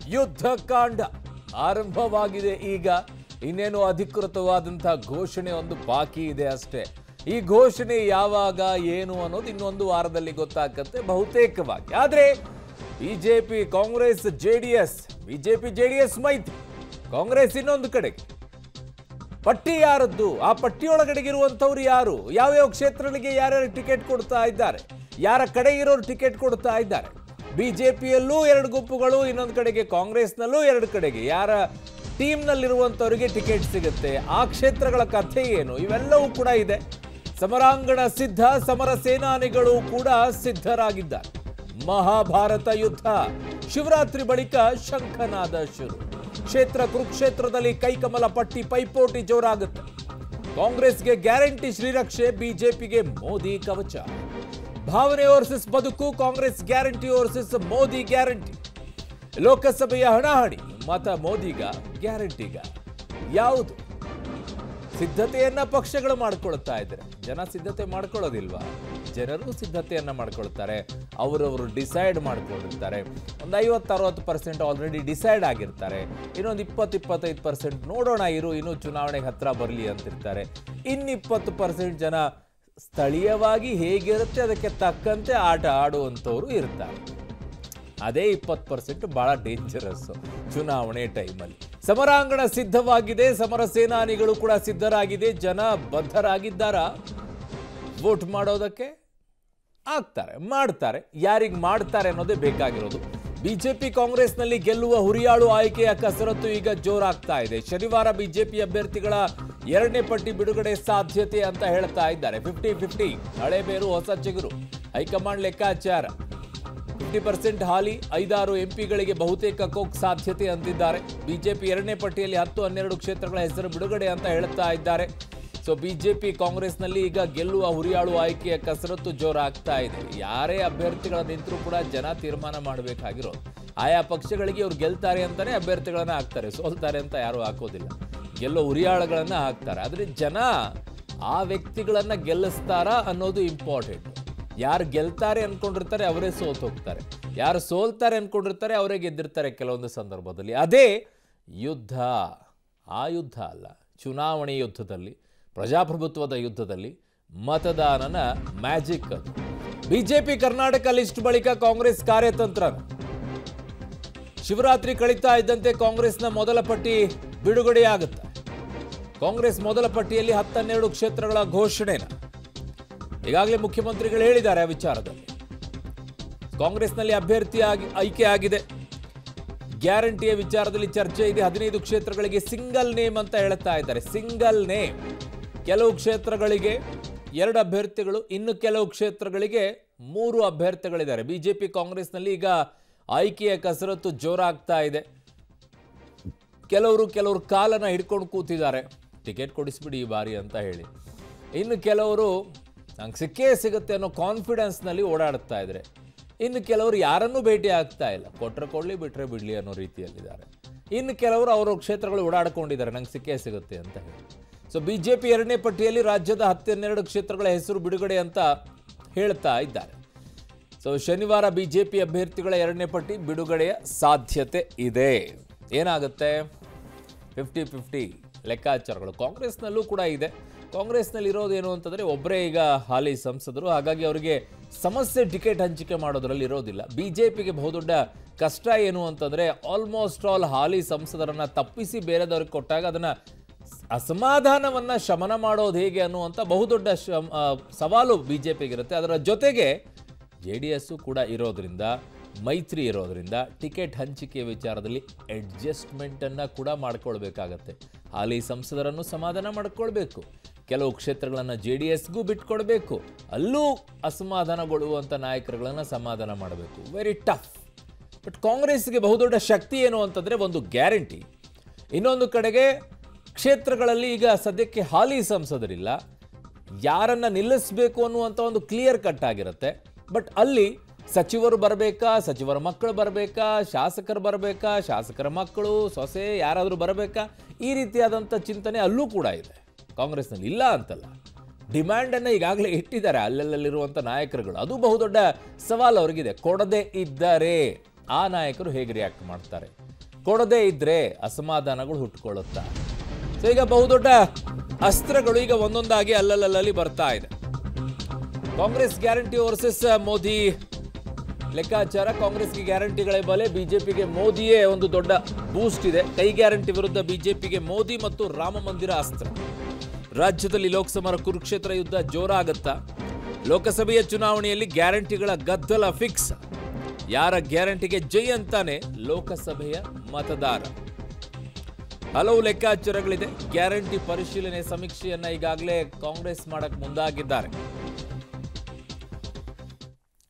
ಯುದ್ಧಕಾಂಡ ಆರಂಭವಾಗಿದೆ ಈಗ ಇನ್ನೇನು ಅಧಿಕೃತವಾದಂತಹ ಘೋಷಣೆ ಒಂದು ಬಾಕಿ ಇದೆ ಅಷ್ಟೇ ಈ ಘೋಷಣೆ ಯಾವಾಗ ಏನು ಅನ್ನೋದು ಇನ್ನೊಂದು ವಾರದಲ್ಲಿ ಗೊತ್ತಾಗತ್ತೆ ಬಹುತೇಕವಾಗಿ ಆದ್ರೆ BJP Congress JDS BJP JDS ಮೈತ್ರಿ ಕಾಂಗ್ರೆಸ್ ಇನ್ನೊಂದು ಕಡೆಗೆ ಪಟ್ಟಿ ಯಾರದ್ದು ಆ ಪಟ್ಟಿಯೊಳಗಡೆಗಿರುವಂಥವ್ರು ಯಾರು ಯಾವ್ಯಾವ ಕ್ಷೇತ್ರಗಳಿಗೆ ಯಾರ್ಯಾರು ಟಿಕೆಟ್ ಕೊಡ್ತಾ ಇದ್ದಾರೆ ಯಾರ ಕಡೆ ಇರೋರು ಟಿಕೆಟ್ ಕೊಡ್ತಾ ಇದ್ದಾರೆ ಬಿಜೆಪಿಯಲ್ಲೂ ಎರಡು ಗುಂಪುಗಳು ಇನ್ನೊಂದು ಕಡೆಗೆ ಕಾಂಗ್ರೆಸ್ನಲ್ಲೂ ಎರಡು ಕಡೆಗೆ ಯಾರ ಟೀಮ್ನಲ್ಲಿರುವಂಥವರಿಗೆ ಟಿಕೆಟ್ ಸಿಗುತ್ತೆ ಆ ಕ್ಷೇತ್ರಗಳ ಕಥೆ ಏನು ಇವೆಲ್ಲವೂ ಕೂಡ ಇದೆ ಸಮರಾಂಗಣ ಸಿದ್ಧ ಸಮರ ಸೇನಾನಿಗಳು ಕೂಡ ಸಿದ್ಧರಾಗಿದ್ದಾರೆ ಮಹಾಭಾರತ ಯುದ್ಧ ಶಿವರಾತ್ರಿ ಬಳಿಕ ಶಂಖನಾದ ಶುರು ಕ್ಷೇತ್ರ ಕುರುಕ್ಷೇತ್ರದಲ್ಲಿ ಕೈಕಮಲ ಪಟ್ಟಿ ಪೈಪೋಟಿ ಜೋರಾಗುತ್ತೆ ಕಾಂಗ್ರೆಸ್ಗೆ ಗ್ಯಾರಂಟಿ ಶ್ರೀರಕ್ಷೆ ಬಿಜೆಪಿಗೆ ಮೋದಿ ಕವಚ ಭಾವನೆ ವರ್ಸಸ್ ಬದುಕು Congress guarantee versus Modi guarantee ಲೋಕಸಭೆಯ ಹಣಾಹಣಿ ಮತ ಮೋದಿಗ ಗ್ಯಾರಂಟಿಗ ಯಾವುದು ಸಿದ್ಧತೆಯನ್ನ ಪಕ್ಷಗಳು ಮಾಡ್ಕೊಳ್ತಾ ಇದ್ದಾರೆ ಜನ ಸಿದ್ಧತೆ ಮಾಡ್ಕೊಳ್ಳೋದಿಲ್ವಾ ಜನರು ಸಿದ್ಧತೆಯನ್ನ ಮಾಡ್ಕೊಳ್ತಾರೆ ಅವರವರು ಡಿಸೈಡ್ ಮಾಡ್ಕೊಂಡಿರ್ತಾರೆ ಒಂದು ಐವತ್ತು ಅರವತ್ತು ಪರ್ಸೆಂಟ್ ಆಲ್ರೆಡಿ ಡಿಸೈಡ್ ಆಗಿರ್ತಾರೆ ಇನ್ನೊಂದು ಇಪ್ಪತ್ತು ಇಪ್ಪತ್ತೈದು ಪರ್ಸೆಂಟ್ ನೋಡೋಣ ಇರು ಇನ್ನೂ ಚುನಾವಣೆಗೆ ಹತ್ರ ಬರಲಿ ಅಂತಿರ್ತಾರೆ ಇನ್ನಿಪ್ಪತ್ತು ಪರ್ಸೆಂಟ್ ಜನ ಸ್ಥಳೀಯವಾಗಿ ಹೇಗಿರುತ್ತೆ ಅದಕ್ಕೆ ತಕ್ಕಂತೆ ಆಟ ಆಡುವಂಥವ್ರು ಇರ್ತಾರೆ ಅದೇ ಇಪ್ಪತ್ತು ಪರ್ಸೆಂಟ್ ಬಹಳ ಡೇಂಜರಸ್ ಚುನಾವಣೆ ಟೈಮಲ್ಲಿ ಸಮರಾಂಗಣ ಸಿದ್ಧವಾಗಿದೆ ಸಮರ ಸೇನಾನಿಗಳು ಕೂಡ ಸಿದ್ಧರಾಗಿದೆ ಜನ ಬದ್ಧರಾಗಿದ್ದಾರಾ ವೋಟ್ ಮಾಡೋದಕ್ಕೆ ಆಗ್ತಾರೆ ಮಾಡ್ತಾರೆ ಯಾರಿಗೆ ಮಾಡ್ತಾರೆ ಅನ್ನೋದೇ ಬೇಕಾಗಿರೋದು ಬಿಜೆಪಿ ಕಾಂಗ್ರೆಸ್ನಲ್ಲಿ ಗೆಲ್ಲುವ ಹುರಿಯಾಳು ಆಯ್ಕೆಯ ಕಸರತ್ತು ಈಗ ಜೋರಾಗ್ತಾ ಇದೆ ಶನಿವಾರ ಬಿಜೆಪಿ ಅಭ್ಯರ್ಥಿಗಳ ಎರಡನೇ ಪಟ್ಟಿ ಬಿಡುಗಡೆ ಸಾಧ್ಯತೆ ಅಂತ ಹೇಳ್ತಾ ಇದ್ದಾರೆ ಫಿಫ್ಟಿ ಫಿಫ್ಟಿ ಹಳೆ ಬೇರು ಹೊಸ ಚಿಗುರು ಹೈಕಮಾಂಡ್ ಲೆಕ್ಕಾಚಾರ ಫಿಫ್ಟಿ ಪರ್ಸೆಂಟ್ ಹಾಲಿ ಐದಾರು ಎಂಪಿಗಳಿಗೆ ಬಹುತೇಕ ಕೋಕ್ ಸಾಧ್ಯತೆ ಅಂತಿದ್ದಾರೆ ಬಿಜೆಪಿ ಎರಡನೇ ಪಟ್ಟಿಯಲ್ಲಿ ಹತ್ತು ಹನ್ನೆರಡು ಕ್ಷೇತ್ರಗಳ ಹೆಸರು ಬಿಡುಗಡೆ ಅಂತ ಹೇಳ್ತಾ ಇದ್ದಾರೆ ಸೊ ಬಿಜೆಪಿ ಕಾಂಗ್ರೆಸ್ನಲ್ಲಿ ಈಗ ಗೆಲ್ಲುವ ಹುರಿಯಾಳು ಆಯ್ಕೆಯ ಕಸರತ್ತು ಜೋರಾಗ್ತಾ ಇದೆ ಯಾರೇ ಅಭ್ಯರ್ಥಿಗಳ ನಿಂತರೂ ಕೂಡ ಜನ ತೀರ್ಮಾನ ಮಾಡಬೇಕಾಗಿರೋದು ಆಯಾ ಪಕ್ಷಗಳಿಗೆ ಇವ್ರು ಗೆಲ್ತಾರೆ ಅಂತಾನೆ ಅಭ್ಯರ್ಥಿಗಳನ್ನ ಹಾಕ್ತಾರೆ ಸೋಲ್ತಾರೆ ಅಂತ ಯಾರು ಹಾಕೋದಿಲ್ಲ ಗೆಲ್ಲೋ ಹುರಿಯಾಳುಗಳನ್ನ ಹಾಕ್ತಾರೆ ಆದ್ರೆ ಜನ ಆ ವ್ಯಕ್ತಿಗಳನ್ನ ಗೆಲ್ಲಿಸ್ತಾರಾ ಅನ್ನೋದು ಇಂಪಾರ್ಟೆಂಟ್ ಯಾರು ಗೆಲ್ತಾರೆ ಅನ್ಕೊಂಡಿರ್ತಾರೆ ಅವರೇ ಸೋತ್ ಹೋಗ್ತಾರೆ ಯಾರು ಸೋಲ್ತಾರೆ ಅನ್ಕೊಂಡಿರ್ತಾರೆ ಅವರೇ ಗೆದ್ದಿರ್ತಾರೆ ಕೆಲವೊಂದು ಸಂದರ್ಭದಲ್ಲಿ ಅದೇ ಯುದ್ಧ ಆ ಯುದ್ಧ ಅಲ್ಲ ಚುನಾವಣೆ ಯುದ್ಧದಲ್ಲಿ ಪ್ರಜಾಪ್ರಭುತ್ವದ ಯುದ್ಧದಲ್ಲಿ ಮತದಾನನ ಮ್ಯಾಜಿಕ್ ಅದು ಬಿಜೆಪಿ ಕರ್ನಾಟಕ ಲಿಸ್ಟ್ ಬಳಿಕ ಕಾಂಗ್ರೆಸ್ ಕಾರ್ಯತಂತ್ರ ಶಿವರಾತ್ರಿ ಕಳೀತಾ ಇದ್ದಂತೆ ಕಾಂಗ್ರೆಸ್ನ ಮೊದಲ ಪಟ್ಟಿ ಬಿಡುಗಡೆಯಾಗುತ್ತೆ ಕಾಂಗ್ರೆಸ್ ಮೊದಲ ಪಟ್ಟಿಯಲ್ಲಿ ಹತ್ತನ್ನೆರಡು ಕ್ಷೇತ್ರಗಳ ಘೋಷಣೆನ ಈಗಾಗಲೇ ಮುಖ್ಯಮಂತ್ರಿಗಳು ಹೇಳಿದ್ದಾರೆ ಆ ವಿಚಾರದಲ್ಲಿ ಕಾಂಗ್ರೆಸ್ನಲ್ಲಿ ಅಭ್ಯರ್ಥಿ ಆಗಿ ಆಯ್ಕೆ ಆಗಿದೆ ಗ್ಯಾರಂಟಿಯ ವಿಚಾರದಲ್ಲಿ ಚರ್ಚೆ ಇದೆ ಹದಿನೈದು ಕ್ಷೇತ್ರಗಳಿಗೆ ಸಿಂಗಲ್ ನೇಮ್ ಅಂತ ಹೇಳ್ತಾ ಇದ್ದಾರೆ ಸಿಂಗಲ್ ನೇಮ್ ಕೆಲವು ಕ್ಷೇತ್ರಗಳಿಗೆ ಎರಡು ಅಭ್ಯರ್ಥಿಗಳು ಇನ್ನು ಕೆಲವು ಕ್ಷೇತ್ರಗಳಿಗೆ ಮೂರು ಅಭ್ಯರ್ಥಿಗಳಿದ್ದಾರೆ ಬಿಜೆಪಿ ಕಾಂಗ್ರೆಸ್ನಲ್ಲಿ ಈಗ ಆಯ್ಕೆಯ ಕಸರತ್ತು ಜೋರಾಗ್ತಾ ಇದೆ ಕೆಲವರು ಕೆಲವರು ಕಾಲನ್ನ ಹಿಡ್ಕೊಂಡು ಕೂತಿದ್ದಾರೆ ಟಿಕೆಟ್ ಕೊಡಿಸ್ಬಿಡಿ ಈ ಬಾರಿ ಅಂತ ಹೇಳಿ ಇನ್ನು ಕೆಲವರು ನಂಗೆ ಸಿಕ್ಕೇ ಸಿಗುತ್ತೆ ಅನ್ನೋ ಕಾನ್ಫಿಡೆನ್ಸ್ನಲ್ಲಿ ಓಡಾಡ್ತಾ ಇದ್ದಾರೆ ಇನ್ನು ಕೆಲವರು ಯಾರನ್ನೂ ಭೇಟಿ ಆಗ್ತಾ ಇಲ್ಲ ಕೊಟ್ಟರೆ ಕೊಡಲಿ ಬಿಟ್ಟರೆ ಬಿಡಲಿ ಅನ್ನೋ ರೀತಿಯಲ್ಲಿದ್ದಾರೆ ಇನ್ನು ಕೆಲವರು ಅವರ ಕ್ಷೇತ್ರಗಳು ಓಡಾಡ್ಕೊಂಡಿದ್ದಾರೆ ನಂಗೆ ಸಿಕ್ಕೇ ಸಿಗುತ್ತೆ ಅಂತ ಹೇಳಿ ಸೊ ಬಿ ಜೆ ಪಿ ಎರಡನೇ ಪಟ್ಟಿಯಲ್ಲಿ ರಾಜ್ಯದ ಹತ್ತೆರಡು ಕ್ಷೇತ್ರಗಳ ಹೆಸರು ಬಿಡುಗಡೆ ಅಂತ ಹೇಳ್ತಾ ಇದ್ದಾರೆ ಸೊ ಶನಿವಾರ ಬಿಜೆಪಿ ಅಭ್ಯರ್ಥಿಗಳ ಎರಡನೇ ಪಟ್ಟಿ ಬಿಡುಗಡೆಯ ಸಾಧ್ಯತೆ ಇದೆ ಏನಾಗುತ್ತೆ ಫಿಫ್ಟಿ ಫಿಫ್ಟಿ ಲೆಕ್ಕಾಚಾರಗಳು ಕಾಂಗ್ರೆಸ್ನಲ್ಲೂ ಕೂಡ ಇದೆ ಕಾಂಗ್ರೆಸ್ನಲ್ಲಿ ಇರೋದೇನು ಅಂತಂದರೆ ಒಬ್ಬರೇ ಈಗ ಹಾಲಿ ಸಂಸದರು ಹಾಗಾಗಿ ಅವರಿಗೆ ಸಮಸ್ಯೆ ಟಿಕೆಟ್ ಹಂಚಿಕೆ ಮಾಡೋದ್ರಲ್ಲಿ ಇರೋದಿಲ್ಲ ಬಿ ಜೆ ಪಿಗೆ ಬಹುದೊಡ್ಡ ಕಷ್ಟ ಏನು ಅಂತಂದರೆ ಆಲ್ಮೋಸ್ಟ್ ಆಲ್ ಹಾಲಿ ಸಂಸದರನ್ನ ತಪ್ಪಿಸಿ ಬೇರೆದವ್ರಿಗೆ ಕೊಟ್ಟಾಗ ಅದನ್ನು ಅಸಮಾಧಾನವನ್ನು ಶಮನ ಮಾಡೋದು ಹೇಗೆ ಅನ್ನುವಂಥ ಬಹುದೊಡ್ಡ ಶಮ್ ಆ, ಸವಾಲು ಬಿ ಜೆ ಪಿಗಿರುತ್ತೆ ಅದರ ಜೊತೆಗೆ ಜೆ ಡಿ ಎಸ್ಸು ಕೂಡ ಇರೋದ್ರಿಂದ ಮೈತ್ರಿ ಇರೋದ್ರಿಂದ ಟಿಕೆಟ್ ಹಂಚಿಕೆ ವಿಚಾರದಲ್ಲಿ ಅಡ್ಜಸ್ಟ್ಮೆಂಟನ್ನು ಕೂಡ ಮಾಡ್ಕೊಳ್ಬೇಕಾಗತ್ತೆ ಹಾಲಿ ಸಂಸದರನ್ನು ಸಮಾಧಾನ ಮಾಡ್ಕೊಳ್ಬೇಕು ಕೆಲವು ಕ್ಷೇತ್ರಗಳನ್ನು ಜೆ ಡಿ ಎಸ್ಗೂ ಬಿಟ್ಕೊಡ್ಬೇಕು ಅಲ್ಲೂ ಅಸಮಾಧಾನಗೊಳ್ಳುವಂಥ ನಾಯಕರುಗಳನ್ನು ಸಮಾಧಾನ ಮಾಡಬೇಕು ವೆರಿ ಟಫ್ ಬಟ್ ಕಾಂಗ್ರೆಸ್ಗೆ ಬಹುದೊಡ್ಡ ಶಕ್ತಿ ಏನು ಅಂತಂದರೆ ಒಂದು ಗ್ಯಾರಂಟಿ ಇನ್ನೊಂದು ಕಡೆಗೆ ಕ್ಷೇತ್ರಗಳಲ್ಲಿ ಈಗ ಸದ್ಯಕ್ಕೆ ಹಾಲಿ ಸಂಸದರಿಲ್ಲ ಯಾರನ್ನ ನಿಲ್ಲಿಸಬೇಕು ಅನ್ನುವಂಥ ಒಂದು ಕ್ಲಿಯರ್ ಕಟ್ ಆಗಿರುತ್ತೆ ಬಟ್ ಅಲ್ಲಿ ಸಚಿವರು ಬರಬೇಕಾ ಸಚಿವರ ಮಕ್ಕಳು ಬರಬೇಕಾ ಶಾಸಕರು ಬರಬೇಕಾ ಶಾಸಕರ ಮಕ್ಕಳು ಸೊಸೆ ಯಾರಾದರೂ ಬರಬೇಕಾ ಈ ರೀತಿಯಾದಂಥ ಚಿಂತನೆ ಅಲ್ಲೂ ಕೂಡ ಇದೆ ಕಾಂಗ್ರೆಸ್ನಲ್ಲಿ ಇಲ್ಲ ಅಂತಲ್ಲ ಡಿಮ್ಯಾಂಡನ್ನು ಈಗಾಗಲೇ ಇಟ್ಟಿದ್ದಾರೆ ಅಲ್ಲಲ್ಲಿರುವಂಥ ನಾಯಕರುಗಳು ಅದು ಬಹುದೊಡ್ಡ ಸವಾಲು ಅವರಿಗಿದೆ ಕೊಡದೇ ಇದ್ದರೆ ಆ ನಾಯಕರು ಹೇಗೆ ರಿಯಾಕ್ಟ್ ಮಾಡ್ತಾರೆ ಕೊಡದೇ ಇದ್ರೆ ಅಸಮಾಧಾನಗಳು ಹುಟ್ಕೊಳ್ಳುತ್ತಾ ಸೊ ಈಗ ಬಹುದೊಡ್ಡ ಅಸ್ತ್ರಗಳು ಈಗ ಒಂದೊಂದಾಗಿ ಅಲ್ಲಲ್ಲಲ್ಲಿ ಬರ್ತಾ ಇದೆ ಕಾಂಗ್ರೆಸ್ ಗ್ಯಾರಂಟಿ ವರ್ಸಸ್ ಮೋದಿ ಲೆಕ್ಕಾಚಾರ ಕಾಂಗ್ರೆಸ್ಗೆ ಗ್ಯಾರಂಟಿಗಳೇ ಬಲೆ ಬಿಜೆಪಿಗೆ ಮೋದಿಯೇ ಒಂದು ದೊಡ್ಡ ಬೂಸ್ಟ್ ಇದೆ ಕೈ ಗ್ಯಾರಂಟಿ ವಿರುದ್ಧ ಬಿಜೆಪಿಗೆ ಮೋದಿ ಮತ್ತು ರಾಮ ಮಂದಿರ ಅಸ್ತ್ರ ರಾಜ್ಯದಲ್ಲಿ ಲೋಕಸಭಾ ಕುರುಕ್ಷೇತ್ರ ಯುದ್ಧ ಜೋರಾಗತ್ತಾ ಲೋಕಸಭೆಯ ಚುನಾವಣೆಯಲ್ಲಿ ಗ್ಯಾರಂಟಿಗಳ ಗದ್ದಲ ಫಿಕ್ಸ್ ಯಾರ ಗ್ಯಾರಂಟಿಗೆ ಜೈ ಅಂತಾನೆ ಲೋಕಸಭೆಯ ಮತದಾರ ಹಲವು ಲೆಕ್ಕಾಚಾರಗಳಿದೆ ಗ್ಯಾರಂಟಿ ಪರಿಶೀಲನೆ ಸಮೀಕ್ಷೆಯನ್ನ ಈಗಾಗಲೇ ಕಾಂಗ್ರೆಸ್ ಮಾಡಕ್ ಮುಂದಾಗಿದ್ದಾರೆ